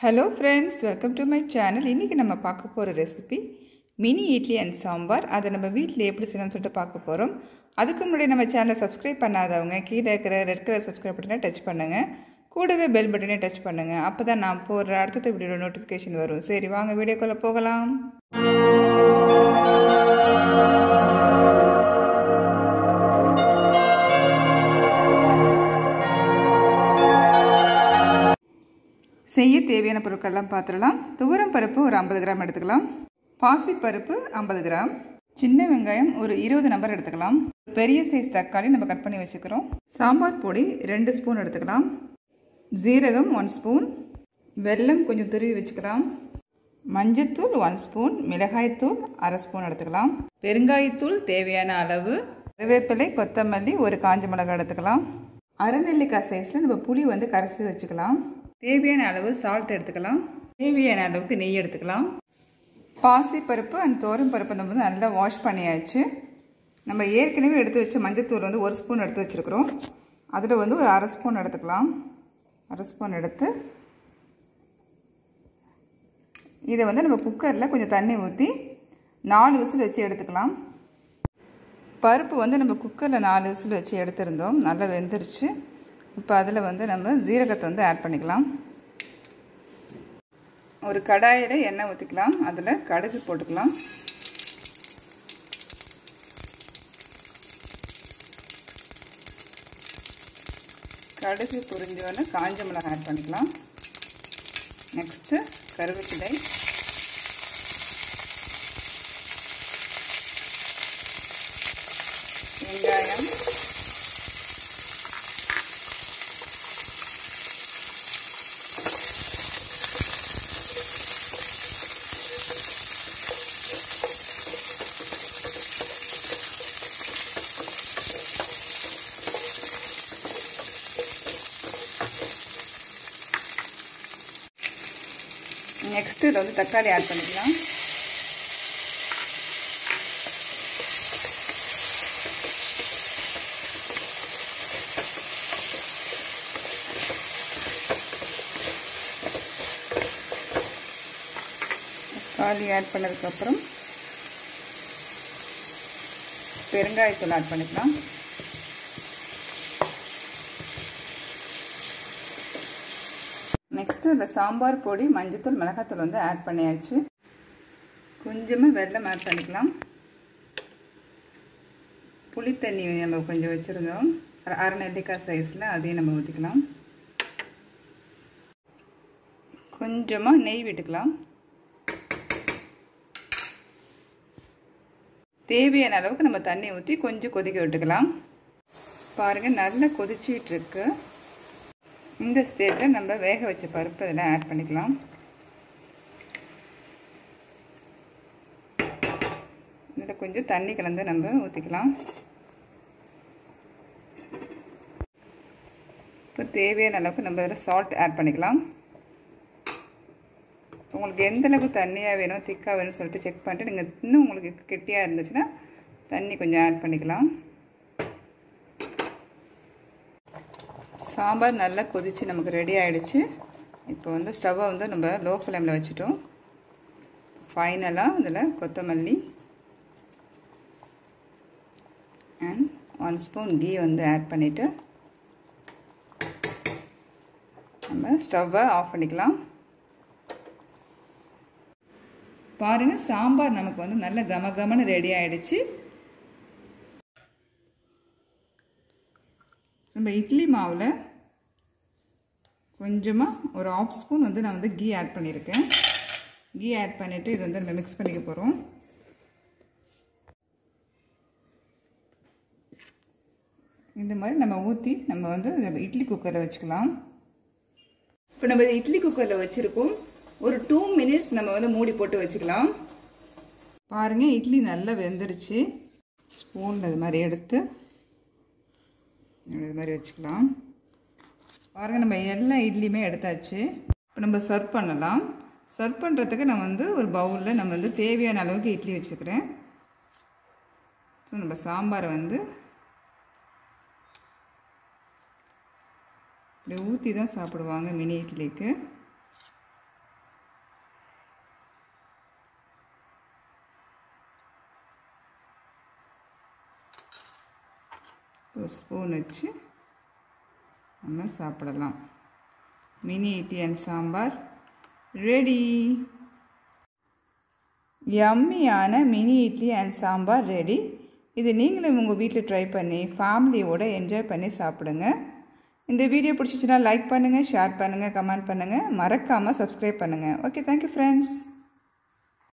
hello friends welcome to my channel இன்றைக்கி நம்ம பார்க்க போகிற recipe mini idli and sambar அதை நம்ம வீட்டில் எப்படி செய்யணும்னு சொல்லிட்டு பார்க்க போகிறோம் அதுக்கு முன்னாடி நம்ம சேனலை சப்ஸ்கிரைப் பண்ணாதவங்க கீழே இருக்கிற ரெட் கலர் சப்ஸ்கிரைப் பட்டனை டச் பண்ணுங்கள் கூடவே பெல் பட்டனை டச் பண்ணுங்கள் அப்போ தான் நான் போடுற அடுத்த வீடியோட நோட்டிஃபிகேஷன் வரும் சரி வாங்க வீடியோக்குள்ளே போகலாம் செய்ய தேவையான பொருட்கள்லாம் பார்த்துடலாம் துவரம் பருப்பு ஒரு ஐம்பது கிராம் எடுத்துக்கலாம் பாசிப்பருப்பு ஐம்பது கிராம் சின்ன வெங்காயம் ஒரு இருபது நம்பர் எடுத்துக்கலாம் பெரிய சைஸ் தக்காளி நம்ம கட் பண்ணி வச்சுக்கிறோம் சாம்பார் பொடி ரெண்டு ஸ்பூன் எடுத்துக்கலாம் ஜீரகம் ஒன் ஸ்பூன் வெல்லம் கொஞ்சம் துருவி வச்சுக்கலாம் மஞ்சத்தூள் ஒன் ஸ்பூன் மிளகாய்த்தூள் அரை ஸ்பூன் எடுத்துக்கலாம் பெருங்காயத்தூள் தேவையான அளவு கருவேப்பிலை கொத்தமல்லி ஒரு காஞ்ச மிளகாய் எடுத்துக்கலாம் அரை நெல்லிக்காய் சைஸில் நம்ம புளி வந்து கரைச்சி வச்சுக்கலாம் தேவையான அளவு சால்ட் எடுத்துக்கலாம் தேவையான அளவுக்கு நெய் எடுத்துக்கலாம் பாசி பருப்பு அண்ட் தோரம் பருப்பு நம்ம வந்து நல்லா வாஷ் பண்ணியாச்சு நம்ம ஏற்கனவே எடுத்து வச்ச மஞ்சத்தூள் வந்து ஒரு ஸ்பூன் எடுத்து வச்சுருக்குறோம் அதில் வந்து ஒரு அரை ஸ்பூன் எடுத்துக்கலாம் அரை ஸ்பூன் எடுத்து இதை வந்து நம்ம குக்கரில் கொஞ்சம் தண்ணி ஊற்றி நாலு விசில் வச்சு எடுத்துக்கலாம் பருப்பு வந்து நம்ம குக்கரில் நாலு விசில் வச்சு எடுத்திருந்தோம் நல்லா வெந்துருச்சு இப்போ அதில் வந்து நம்ம ஜீரகத்தை வந்து ஆட் பண்ணிக்கலாம் ஒரு கடாயில் எண்ணெய் ஊற்றிக்கலாம் அதில் கடுகு போட்டுக்கலாம் கடுகு புரிஞ்சோன்னு காஞ்ச மிளகாய் ஆட் பண்ணிக்கலாம் நெக்ஸ்ட்டு கருவேப்பிலை வெங்காயம் நெக்ஸ்ட்டு இதில் வந்து தக்காளி ஆட் பண்ணிக்கலாம் தக்காளி ஆட் பண்ணதுக்கப்புறம் பெருங்காயத்தூள் ஆட் பண்ணிக்கலாம் நெக்ஸ்ட்டு இந்த சாம்பார் பொடி மஞ்சத்தூள் மிளகாத்தூள் வந்து ஆட் பண்ணியாச்சு கொஞ்சமாக வெல்லம் ஆட் பண்ணிக்கலாம் புளி தண்ணி நம்ம கொஞ்சம் வச்சுருந்தோம் அரை நெல்லிக்காய் சைஸில் அதையும் நம்ம ஊற்றிக்கலாம் கொஞ்சமாக நெய் விட்டுக்கலாம் தேவையான அளவுக்கு நம்ம தண்ணி ஊற்றி கொஞ்சம் கொதிக்க விட்டுக்கலாம் பாருங்கள் நல்லா கொதிச்சிட்டு இருக்கு இந்த ஸ்டேஜில் நம்ம வேக வச்ச பருப்பு இதெல்லாம் ஆட் பண்ணிக்கலாம் இதில் கொஞ்சம் தண்ணி கலந்து நம்ம ஊற்றிக்கலாம் இப்போ தேவையான அளவுக்கு நம்ம இதில் சால்ட் ஆட் பண்ணிக்கலாம் உங்களுக்கு எந்த அளவுக்கு தண்ணியாக வேணும் திக்காக வேணும்னு சொல்லிட்டு செக் பண்ணிட்டு நீங்கள் இன்னும் உங்களுக்கு கெட்டியாக இருந்துச்சுன்னா தண்ணி கொஞ்சம் ஆட் பண்ணிக்கலாம் சாம்பார் நல்லா கொதித்து நமக்கு ரெடி ஆகிடுச்சு இப்போ வந்து ஸ்டவ்வை வந்து நம்ம லோ ஃப்ளேமில் வச்சுட்டோம் ஃபைனலாக இதில் கொத்தமல்லி அண்ட் ஒன் ஸ்பூன் கீ வந்து ஆட் பண்ணிவிட்டு நம்ம ஸ்டவ்வை ஆஃப் பண்ணிக்கலாம் பாருங்கள் சாம்பார் நமக்கு வந்து நல்ல கம கமன்னு ரெடி ஆகிடுச்சு நம்ம இட்லி மாவில் கொஞ்சமாக ஒரு ஆஃப் ஸ்பூன் வந்து நான் வந்து கீ ஆட் பண்ணியிருக்கேன் கீ ஆட் பண்ணிவிட்டு இது வந்து நம்ம மிக்ஸ் பண்ணிக்க போகிறோம் இந்த மாதிரி நம்ம ஊற்றி நம்ம வந்து இட்லி குக்கரில் வச்சுக்கலாம் இப்போ நம்ம இட்லி குக்கரில் வச்சுருக்கோம் ஒரு டூ மினிட்ஸ் நம்ம வந்து மூடி போட்டு வச்சுக்கலாம் பாருங்கள் இட்லி நல்லா வெந்துருச்சு ஸ்பூனில் இது மாதிரி எடுத்து இது மாதிரி வச்சுக்கலாம் பாருங்கள் நம்ம எல்லா இட்லியுமே எடுத்தாச்சு இப்போ நம்ம சர்வ் பண்ணலாம் சர்வ் பண்ணுறதுக்கு நான் வந்து ஒரு பவுலில் நம்ம வந்து தேவையான அளவுக்கு இட்லி வச்சுக்கிறேன் ஸோ நம்ம சாம்பாரை வந்து இப்படி ஊற்றி தான் சாப்பிடுவாங்க மினி இட்லிக்கு ஒரு ஸ்பூன் வச்சு நம்ம சாப்பிடலாம் mini idli and sambar ready யம்மியான mini idli and sambar ready இது நீங்களும் உங்கள் வீட்டில் ட்ரை பண்ணி ஃபேமிலியோடு என்ஜாய் பண்ணி சாப்பிடுங்க இந்த வீடியோ பிடிச்சிச்சுன்னா லைக் பண்ணுங்கள் ஷேர் பண்ணுங்கள் கமெண்ட் பண்ணுங்கள் மறக்காமல் சப்ஸ்கிரைப் பண்ணுங்கள் ஓகே தேங்க்யூ ஃப்ரெண்ட்ஸ்